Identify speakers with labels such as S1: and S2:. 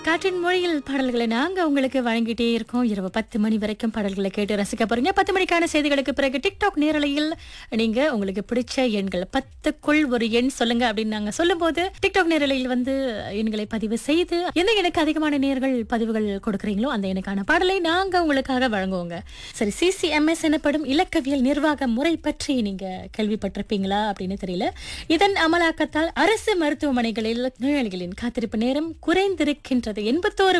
S1: காற்றின் மொழியில் பாடல்களை நாங்க உங்களுக்கு வழங்கிட்டே இருக்கோம் இரவு பத்து மணி வரைக்கும் பாடல்களை கேட்டு ரசிக்க போறீங்க பத்து மணிக்கான செய்திகளுக்கு பிறகு டிக்டாக் நேரலையில் நீங்க உங்களுக்கு பிடிச்ச எண்கள் பத்துக்குள் ஒரு எண் சொல்லுங்க அப்படின்னு நாங்க சொல்லும்போது டிக்டாக் நேரலையில் வந்து எண்களை பதிவு செய்து எந்த எனக்கு அதிகமான நேர்கள் பதிவுகள் கொடுக்குறீங்களோ அந்த எனக்கான பாடலை நாங்க உங்களுக்காக வழங்குவோங்க சரி சிசிஎம்எஸ் எனப்படும் இலக்கவியல் நிர்வாக முறை பற்றி நீங்க கேள்விப்பட்டிருப்பீங்களா அப்படின்னு தெரியல இதன் அமலாக்கத்தால் அரசு மருத்துவமனைகளில் நோயாளிகளின் காத்திருப்பு நேரம் குறைந்திருக்கின்றது எண்பத்தோரு